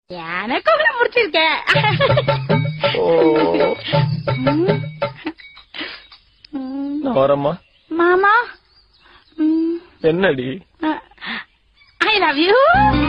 எனக்கு உங்களை முடிச்சிருக்கேன் நான் வரேம்மா மாமா என்னடி ஐ லவ் யூ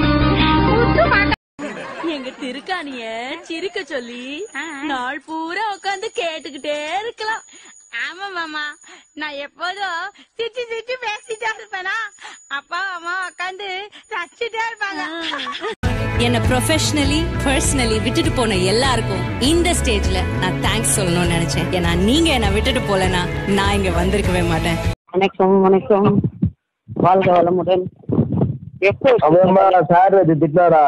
எங்க திருக்காணிய சிரிக்க சொல்லி நாள் பூரா உட்காந்து கேட்டுக்கிட்டே இருக்கலாம் ஆமா மாமா நான் எப்போதும் சிரிச்சு சிரிச்சு பேசிட்டே இருப்பேனா அப்பா அம்மா உட்காந்து ரசிச்சுட்டே இருப்பாங்க என்ன ப்ரொஃபஷனலி பர்சனலி விட்டுட்டு போன எல்லாருக்கும் இந்த ஸ்டேஜ்ல நான் தேங்க்ஸ் சொல்லணும்னு நினைச்சேன் ஏன்னா நீங்க என்ன விட்டுட்டு போலனா நான் இங்க வந்திருக்கவே மாட்டேன் வணக்கம் வணக்கம் வாழ்க வளமுடன் எப்போ அவன்மா சார் அது திட்டாரா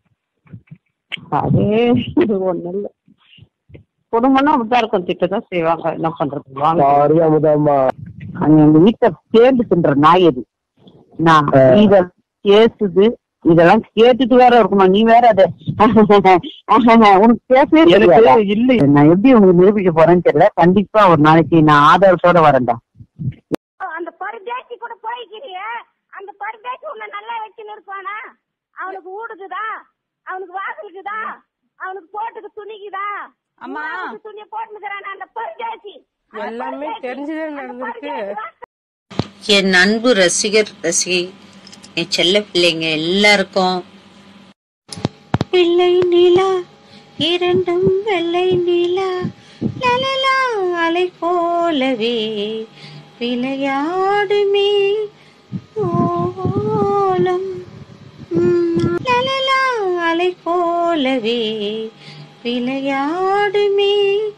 அது இது ஒண்ணும் இல்ல குடும்பம்னா அப்படிதான் இருக்கும் திட்டதான் செய்வாங்க என்ன பண்றது வாங்க சாரி அமுதாம்மா அங்க எங்க வீட்டை தேர்ந்து தின்ற நாய் அது நான் இத பேசுது இதெல்லாம் கேட்டுட்டு வேற இருக்குமா நீ வேற அது உனக்கு பேசவே தெரியாதா? இல்லை நான் எப்படி உங்களுக்கு நிரூபிக்க போறேன்னு தெரியல கண்டிப்பா ஒரு நாளைக்கு நான் ஆதாரத்தோட வரேன்டா அந்த பருதேசி கூட போய்க்கிறிய அந்த பருதேசி உன்னை நல்லா வச்சு நிற்பானா அவனுக்கு ஊடுக்குதா அவனுக்கு வாசலுக்குதா அவனுக்கு போட்டுக்கு துணிக்குதா அம்மா துணியை போட்டுக்கிறான அந்த பருதேசி எல்லாமே தெரிஞ்சுதான் நடந்திருக்கு என் அன்பு ரசிகர் ரசிகை என் செல்ல பிள்ளைங்க எல்லாருக்கும் வெள்ளை நிலா இரண்டும் வெள்ளை நிலா லலலா அலை போலவே விளையாடுமே ஓலம் உம், லலலா அலை போலவே விளையாடுமே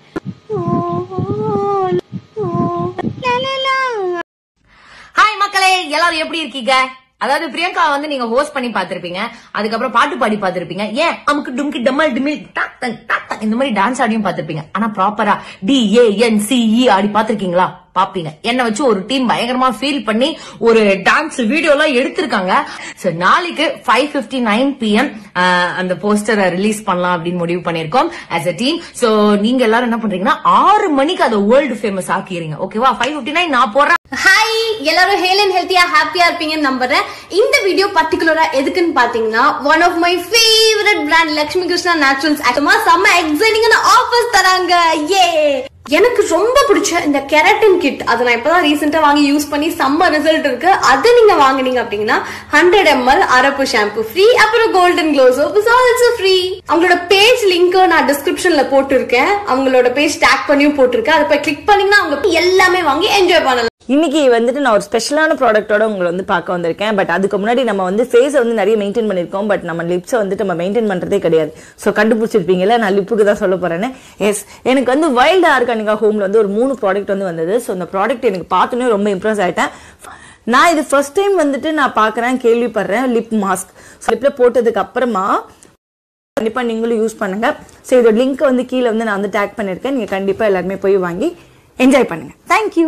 ஓலம் ஓ, லலலா ஹாய் மக்களே எல்லாரும் எப்படி இருக்கீங்க அதாவது பிரியங்கா வந்து நீங்க ஹோஸ்ட் பண்ணி பாத்திருப்பீங்க அதுக்கப்புறம் பாட்டு பாடி பாத்திருப்பீங்க ஏன் அமுக்கு டும்கி டம்மல் டிமில் டக் டக் டக் டக் இந்த மாதிரி டான்ஸ் ஆடியும் பாத்திருப்பீங்க ஆனா ப்ராப்பரா டி ஏ என் சி இ ஆடி பாத்திருக்கீங்களா பாப்பீங்க என்ன வச்சு ஒரு டீம் பயங்கரமா ஃபீல் பண்ணி ஒரு டான்ஸ் வீடியோ எல்லாம் எடுத்திருக்காங்க சோ நாளைக்கு ஃபைவ் பிப்டி நைன் பிஎம் அந்த போஸ்டரை ரிலீஸ் பண்ணலாம் அப்படின்னு முடிவு பண்ணிருக்கோம் ஆஸ் அ டீம் சோ நீங்க எல்லாரும் என்ன பண்றீங்கன்னா ஆறு மணிக்கு அதை வேர்ல்டு ஃபேமஸ் ஆக்கிடுங்க ஓகேவா ஃபைவ் பிப்டி நைன் நான் போடுறேன் ஹாய் எல்லாரும் ஹேல் அண்ட் ஹெல்த்தியா ஹாப்பியா இருப்பீங்கன்னு நம்புறேன் இந்த வீடியோ பர்டிகுலரா எதுக்குன்னு பாத்தீங்கன்னா one of my favourite brand Lakshmi Krishna naturals ஆக்சுவலா செம்ம எக்ஸைட்டிங்கான ஆஃபர்ஸ் தராங்க ஏ எனக்கு ரொம்ப பிடிச்ச இந்த கெரட்டின் கிட் அதை நான் இப்பதான் ரீசெண்டா வாங்கி யூஸ் பண்ணி செம்ம ரிசல்ட் இருக்கு அதை நீங்க வாங்குனீங்க அப்படின்னா ஹண்ட்ரட் எம்எல் அரப்பு ஷாம்பு ஃப்ரீ அப்புறம் golden glow soap is also free அவங்களோட பேஜ் லிங்க் நான் டிஸ்கிரிப்ஷன்ல போட்டிருக்கேன் அவங்களோட பேஜ் டேக் பண்ணியும் போட்டிருக்கேன் அதை போய் கிளிக் பண்ணீங்கன்னா அவங்க எல்லாமே வாங்கி என்ஜாய் பண்ணலாம் இன்னைக்கு வந்துட்டு நான் ஒரு ஸ்பெஷலான ப்ராடக்ட்டோட உங்களை வந்து பார்க்க வந்திருக்கேன் பட் அதுக்கு முன்னாடி நம்ம வந்து ஃபேஸை வந்து நிறைய மெயின்டைன் பண்ணியிருக்கோம் பட் நம்ம லிப்ஸை வந்துட்டு நம்ம மெயின்டைன் பண்ணுறதே கிடையாது ஸோ கண்டுபிடிச்சிருப்பீங்கல்ல நான் லிப்புக்கு தான் சொல்ல போறேன்னு எஸ் எனக்கு வந்து வைல்டு ஆர்கானிகா ஹோம்ல வந்து ஒரு மூணு ப்ராடக்ட் வந்து வந்தது ஸோ அந்த ப்ராடக்ட் எனக்கு பார்த்தோன்னே ரொம்ப இம்ப்ரெஸ் ஆயிட்டேன் நான் இது ஃபர்ஸ்ட் டைம் வந்துட்டு நான் பார்க்குறேன் கேள்விப்படுறேன் லிப் மாஸ்க் லிப்பில் போட்டதுக்கு அப்புறமா கண்டிப்பா நீங்களும் யூஸ் பண்ணுங்க ஸோ இதோட லிங்க் வந்து கீழே வந்து நான் வந்து டேக் பண்ணியிருக்கேன் நீங்க கண்டிப்பா எல்லாருமே போய் வாங்கி என்ஜாய் பண்ணுங்க தேங்க்யூ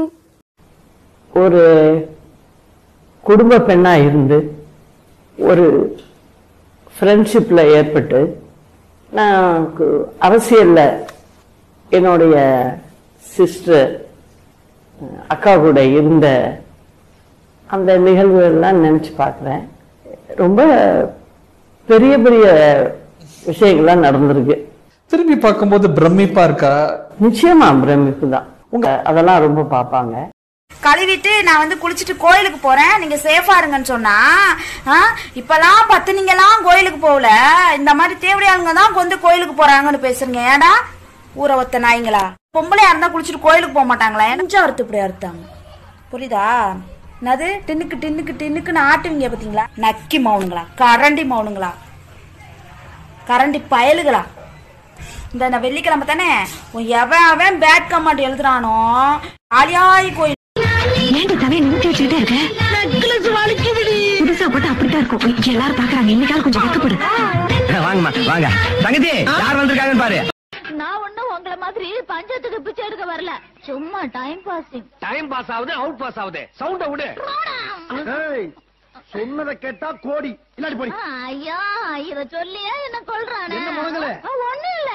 ஒரு குடும்ப பெண்ணா இருந்து ஒரு ஃப்ரெண்ட்ஷிப்ல ஏற்பட்டு நான் கு- அரசியல்ல என்னுடைய சிஸ்டர் அக்கா கூட இருந்த அந்த நிகழ்வுகள்லாம் நினைச்சு பார்க்குறேன் ரொம்ப பெரிய பெரிய விஷயங்கள்லாம் நடந்திருக்கு திரும்பி பார்க்கும்போது பிரமிப்பா இருக்கா நிச்சயமா பிரமிப்பு தான் அதெல்லாம் ரொம்ப பார்ப்பாங்க கழுவிட்டு நான் வந்து குளிச்சுட்டு கோயிலுக்கு போறேன் நீங்க சேஃபா இருங்கன்னு சொன்னா ஆ, இப்பெல்லாம் பத்து நீங்க எல்லாம் கோயிலுக்கு போகல இந்த மாதிரி தேவடியாளுங்க தான் வந்து கோயிலுக்கு போறாங்கன்னு பேசுறீங்க ஏடா ஊரை ஒத்த நாய்ங்களா பொம்பளையா இருந்தா குளிச்சுட்டு கோயிலுக்கு போக மாட்டாங்களா எனக்கு அறுத்து இப்படி அறுத்தாங்க புரியுதா என்னது டின்னுக்கு டின்னுக்கு டின்னுக்குன்னு ஆட்டுவீங்க பாத்தீங்களா நக்கி மௌனுங்களா கரண்டி மௌனுங்களா கரண்டி பயலுகளா இந்த இந்த வெள்ளிக்கிழமை தானே உன் எவன் அவன் பேட் கமெண்ட் எழுதுறானோ ஆலியாய் கோயில் ஏன்டா தலையை நிறுத்தி வச்சுக்கிட்டே இருக்க புதுசா போட்டு அப்படித்தான் இருக்கும் எல்லாரும் பாக்குறாங்க இன்னைக்காவது கொஞ்சம் வெக்கப்படு வாங்கம்மா வாங்க தங்கச்சி யார் வந்திருக்காங்கன்னு பாரு நான் ஒண்ணும் உங்களை மாதிரி பஞ்சத்துக்கு பிச்சை எடுக்க வரல சும்மா டைம் பாசிங் டைம் பாஸ் ஆகுது அவுட் பாஸ் ஆகுது சவுண்ட விடு ஏய், சொன்னதை கேட்டா கோடி இல்லாடி போடி ஐயா இத சொல்லியே என்ன கொல்றானே என்ன முழங்கல? ஒண்ணும் இல்ல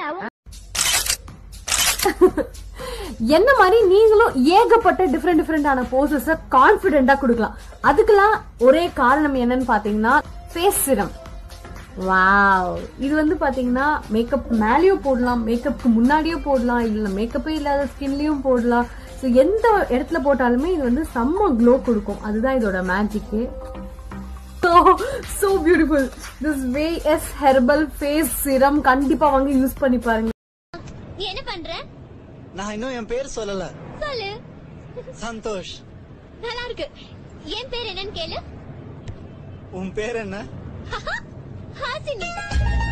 என்ன மாதிரி நீங்களும் ஏகப்பட்ட டிஃப்ரெண்ட் டிஃப்ரெண்டான போசஸ கான்பிடென்ட்டா கொடுக்கலாம் அதுக்கெல்லாம் ஒரே காரணம் என்னன்னு பாத்தீங்கன்னா ஃபேஸ் சிரம் வாவ் இது வந்து பாத்தீங்கன்னா மேக்கப் மேலேயும் போடலாம் மேக்கப்புக்கு முன்னாடியே போடலாம் இல்ல மேக்கப்பே இல்லாத ஸ்கின்லயும் போடலாம் ஸோ எந்த இடத்துல போட்டாலுமே இது வந்து செம்ம க்ளோ கொடுக்கும் அதுதான் இதோட magic so so beautiful this way yes herbal face serum கண்டிப்பா வாங்க யூஸ் பண்ணி பாருங்க நீ என்ன பண்ற நான் இன்னும் என் பேர் சொல்லல சொல்லு சந்தோஷ் நல்லா இருக்கு என் பேர் என்னன்னு கேளு உன் பேர் என்ன ஹாசினி